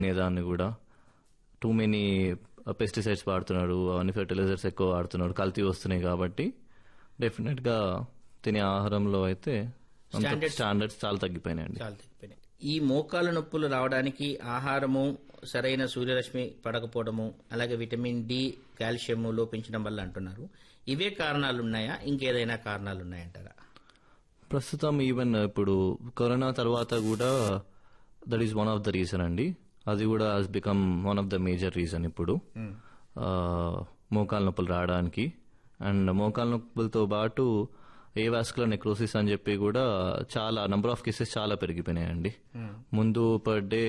దాన్ని కూడా too many pesticides వాడుతున్నారు అవన్నీ ఫెర్టిలైజర్స్ ఎక్కువ వాడుతున్నారు కల్తీ వస్తున్నాయి కాబట్టి డెఫినెట్ గా తినే ఆహారంలో అయితే Standards- స్టాండర్డ్స్ చాలా తగ్గిపోయినాయండి చాలా తగ్గిపోయినాయి ఈ మోకాళ్ళ నొప్పులు రావడానికి ఆహారము సరైన సూర్యరశ్మి పడకపోవడము అలాగే విటమిన్ డి కాల్షియం లోపించడం వల్ల అంటున్నారు ఇవే కారణాలు ఉన్నాయా ఇంకేదైనా కారణాలు ఉన్నాయంటారా ప్రస్తుతం ఈవెన్ ఇప్పుడు కరోనా తర్వాత కూడా that is one of the reason అండి అది కూడా has become one of the major reason ఇప్పుడు ఆ, మోకాలు నొప్పులు రావడానికి అండ్ మోకాలు నొప్పులతో పాటు ఏ వాస్కులర్ నెక్రోసిస్ అని చెప్పి కూడా చాలా నంబర్ ఆఫ్ కేసెస్ చాలా పెరిగిపోయినాయండి ముందు per day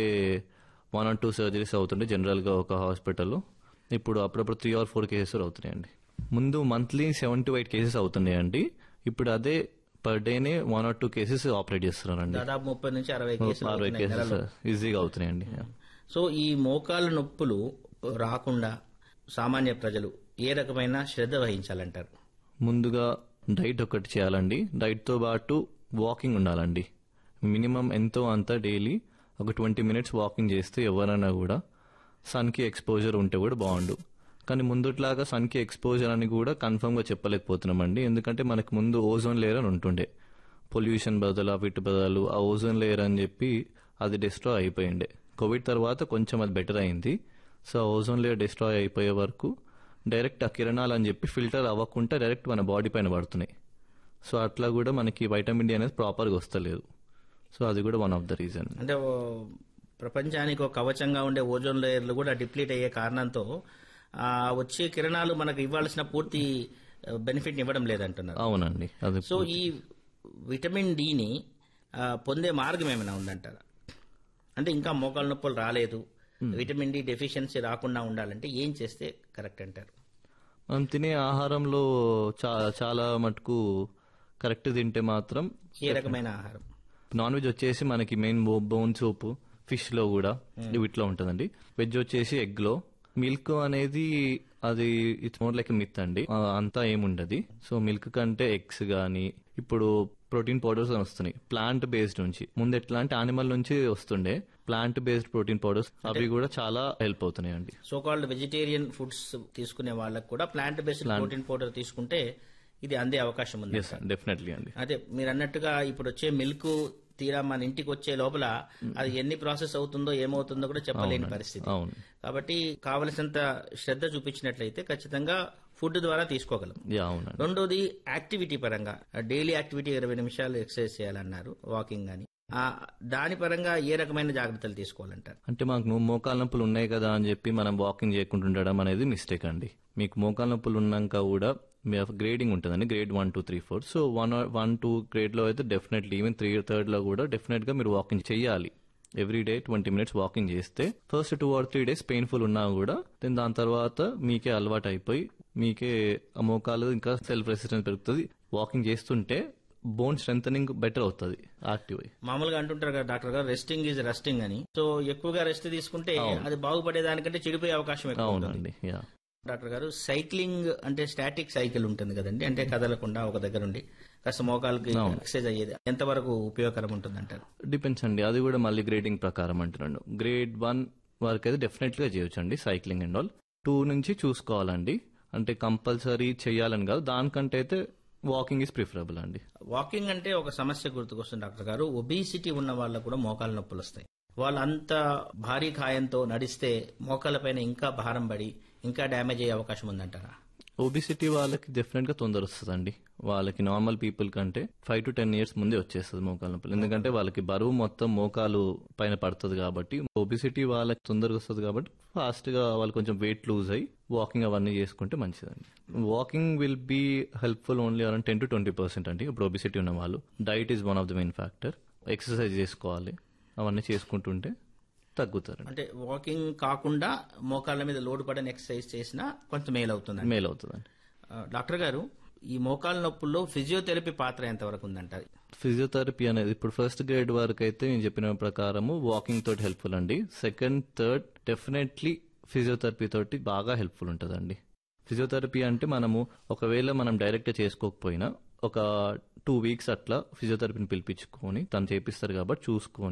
one or two surgeries అవుతుండే జనరల్ గా ఒక హాస్పిటల్లో ఇప్పుడు అప్పుడప్పుడు త్రీ ఆర్ ఫోర్ కేసెస్ అవుతున్నాయండి ముందు monthly seven to eight cases అవుతున్నాయండి ఇప్పుడు అదే పర్ డేనే one or two cases operate చేస్తున్నారండి దాదాపు ముప్పై నుంచి అరవై కేసులు అరవై అవుతున్నాయి కేసెస్ నెలలో. ఈజీగా అవుతున్నాయండి సో ఈ మోకాళ్ళ నొప్పులు రాకుండా సామాన్య ప్రజలు ఏ రకమైన శ్రద్ధ వహించాలంటారు ముందుగా డైట్ ఒకటి చేయాలండి డైట్ తో పాటు వాకింగ్ ఉండాలండి మినిమం ఎంతో అంత డైలీ ఒక ట్వంటీ మినిట్స్ వాకింగ్ చేస్తే ఎవరైనా కూడా సన్ కి ఎక్స్పోజర్ ఉంటే కూడా బాగుండు కానీ ముందుట్లాగా సన్ కి ఎక్స్పోజర్ అని కూడా కన్ఫర్మ్ గా చెప్పలేకపోతున్నామండి ఎందుకంటే మనకి ముందు ఓజోన్ లేయర్ అని ఉంటుండే పొల్యూషన్ బదులు వీటి బదులు ఆ ఓజోన్ లేయర్ అని చెప్పి అది డిస్ట్రాయ్ అయిపోయిండే కోవిడ్ తర్వాత కొంచెం అది బెటర్ అయింది సో ఆ ఓజోన్ లేయర్ డిస్ట్రాయ్ అయిపోయే వరకు డైరెక్ట్ ఆ కిరణాలు అని చెప్పి ఫిల్టర్ అవ్వకుండా డైరెక్ట్ మన బాడీ పైన పడుతున్నాయి సో అట్లా కూడా మనకి వైటమిన్ డి అనేది ప్రాపర్గా వస్తలేదు సో అది కూడా వన్ ఆఫ్ ద రీజన్ అంటే ఓ ప్రపంచానికి ఒక కవచంగా ఉండే ఓజోన్ లేయర్లు కూడా డిప్లీట్ అయ్యే కారణంతో ఆ వచ్చే కిరణాలు మనకు ఇవ్వాల్సిన పూర్తి బెనిఫిట్ ఇవ్వడం లేదంటున్నారు అవునండి అది సో ఈ విటమిన్ డిని ఆ, పొందే మార్గం ఏమైనా ఉందంటారా అంటే ఇంకా మోకాళ్ళ నొప్పులు రాలేదు విటమిన్ డి డెఫిషియన్సీ రాకుండా ఉండాలంటే ఏం చేస్తే కరెక్ట్ అంటారు మనం తినే ఆహారంలో చా- చాలా మటుకు కరెక్ట్ తింటే మాత్రం ఏ రకమైన ఆహారం నాన్ వెజ్ వచ్చేసి మనకి మెయిన్ బోన్ సూప్ ఫిష్ లో కూడా వీటిలో ఉంటుందండి వెజ్ వచ్చేసి ఎగ్ లో మిల్క్ అనేది అది ఇట్స్ మోర్ లైక్ మిత్ అండి ఆ, అంతా ఏముండదు సో మిల్క్ కంటే ఎగ్స్ గానీ ఇప్పుడు ప్రోటీన్ పౌడర్స్ అని వస్తున్నాయి ప్లాంట్ బేస్డ్ నుంచి ముందు ఎట్లా అంటే యానిమల్ నుంచి వస్తుండే ప్లాంట్ బేస్డ్ ప్రోటీన్ పౌడర్స్ అవి కూడా చాలా హెల్ప్ అవుతున్నాయి అండి సో కాల్డ్ వెజిటేరియన్ ఫుడ్స్ తీసుకునే వాళ్ళకు కూడా ప్లాంట్ బేస్డ్ ప్రోటీన్ పౌడర్ తీసుకుంటే ఇది అందే అవకాశం ఉంది ఎస్ డెఫినెట్లీ అండి అదే మీరు అన్నట్టుగా ఇప్పుడు వచ్చే మిల్క్ తీరా మన ఇంటికి వచ్చే లోపల అది ఎన్ని ప్రాసెస్ అవుతుందో ఏమవుతుందో కూడా చెప్పలేని పరిస్థితి అవును కాబట్టి కావలసినంత శ్రద్ధ చూపించినట్లయితే ఖచ్చితంగా ఫుడ్ ద్వారా తీసుకోగలం యా అవునండి రెండోది యాక్టివిటీ పరంగా డైలీ యాక్టివిటీ ఇరవై నిమిషాలు ఎక్సర్సైజ్ చేయాలన్నారు వాకింగ్ అని ఆ, దాని పరంగా ఏ రకమైన జాగ్రత్తలు తీసుకోవాలంటారు అంటే మాకు నువ్వు మోకాల నొప్పులు ఉన్నాయి కదా అని చెప్పి మనం వాకింగ్ చేయకుండా ఉండడం అనేది మిస్టేక్ అండి మీకు మోకాల నొప్పులు ఉన్నాక కూడా మీ గ్రేడింగ్ ఉంటుందండి grade one two three four so one one two grade లో అయితే డెఫినెట్లీ ఈవెన్ త్రీ థర్డ్ లో కూడా డెఫినెట్ గా మీరు వాకింగ్ చేయాలి every day twenty minutes walking చేస్తే first two or three days painful ఉన్నా కూడా దెన్ దాని తర్వాత మీకే అలవాటు అయిపోయి మీకే ఆ మోకాలు ఇంకా సెల్ఫ్ రెసిస్టెన్స్ పెరుగుతుంది వాకింగ్ చేస్తుంటే బోన్ స్ట్రెంగ్ బెటర్ అవుతుంది యాక్టివ్ అయ్యి మామూలుగా అంటుంటారు కదా డాక్టర్ గారు రెస్టింగ్ ఈజ్ రెస్టింగ్ అని సో ఎక్కువగా రెస్ట్ తీసుకుంటే అది బాగుపడే దానికంటే చెడిపోయే అవకాశం ఎక్కువ ఉంటుంది. అవునండి యా డాక్టర్ గారు సైక్లింగ్ అంటే స్టాటిక్ సైకిల్ ఉంటుంది కదండి అంటే కదలకుండా ఒక దగ్గర ఉండి కాస్త మోకాలకి ఎక్సర్సైజ్ అయ్యేది ఎంతవరకు ఉపయోగకరం ఉంటుంది అంటారు డిపెండ్స్ అండి అది కూడా మళ్ళీ గ్రేడింగ్ ప్రకారం అంటున్నాడు గ్రేడ్ వన్ వరకు అయితే డెఫినెట్ గా చేయొచ్చు అండి సైక్లింగ్ అండ్ ఆల్ టూ నుంచి చూసుకోవాలండి అంటే కంపల్సరీ చేయాలని కాదు దానికంటే అయితే వాకింగ్ ఇస్ ప్రిఫరబుల్ అండి వాకింగ్ అంటే ఒక సమస్య గుర్తుకొస్తుంది డాక్టర్ గారు ఒబిసిటీ ఉన్న వాళ్ళకు కూడా మోకాలు నొప్పులు వస్తాయి వాళ్ళు అంత భారీ కాయంతో నడిస్తే మోకాళ్ళపైన ఇంకా భారం పడి ఇంకా డ్యామేజ్ అయ్యే అవకాశం ఉందంటారా ఓబిసిటీ వాళ్ళకి డెఫినెట్ గా తొందర వస్తుందండి వాళ్ళకి నార్మల్ పీపుల్ కంటే ఫైవ్ టు టెన్ ఇయర్స్ ముందే వచ్చేస్తుంది మోకాల నొప్పులు ఎందుకంటే వాళ్ళకి బరువు మొత్తం మోకాలు పైన పడుతుంది కాబట్టి ఓబిసిటీ వాళ్ళకి తొందరగా వస్తుంది కాబట్టి ఫాస్ట్ గా వాళ్ళు కొంచెం వెయిట్ లూజ్ అయ్యి వాకింగ్ అవన్నీ చేసుకుంటే మంచిదండి walking will be helpful only around ten to twenty percent అండి ఇప్పుడు ఓబిసిటీ ఉన్న వాళ్ళు diet is one of the main factor exercise చేసుకోవాలి అవన్నీ చేసుకుంటుంటే తగ్గుతారండి అంటే వాకింగ్ కాకుండా మోకాళ్ళ మీద లోడ్ పడని ఎక్సర్సైజ్ చేసినా కొంత మేలు అవుతుంది మేల్ అవుతుందండి డాక్టర్ గారు ఈ మోకాళ్ళ నొప్పుల్లో ఫిజియోథెరపీ పాత్ర ఎంతవరకు ఉందంటారు ఫిజియోథెరపీ అనేది ఇప్పుడు ఫస్ట్ గ్రేడ్ వరకు అయితే నేను చెప్పిన ప్రకారము వాకింగ్ తోటి హెల్ప్ఫుల్ అండి సెకండ్ థర్డ్ డెఫినెట్లీ ఫిజియోథెరపీ తోటి బాగా హెల్ప్ఫుల్ ఉంటుందండి ఫిజియోథెరపీ అంటే మనము ఒకవేళ మనం డైరెక్ట్ చేసుకోకపోయినా ఒక టూ వీక్స్ అట్లా ఫిజియోథెరపీని పిలిపించుకొని తను చేపిస్తారు కాబట్టి చూసుకొని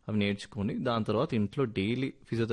అవి నేర్చుకొని దాని తర్వాత ఇంట్లో డైలీ ఫిజియోథెరపీ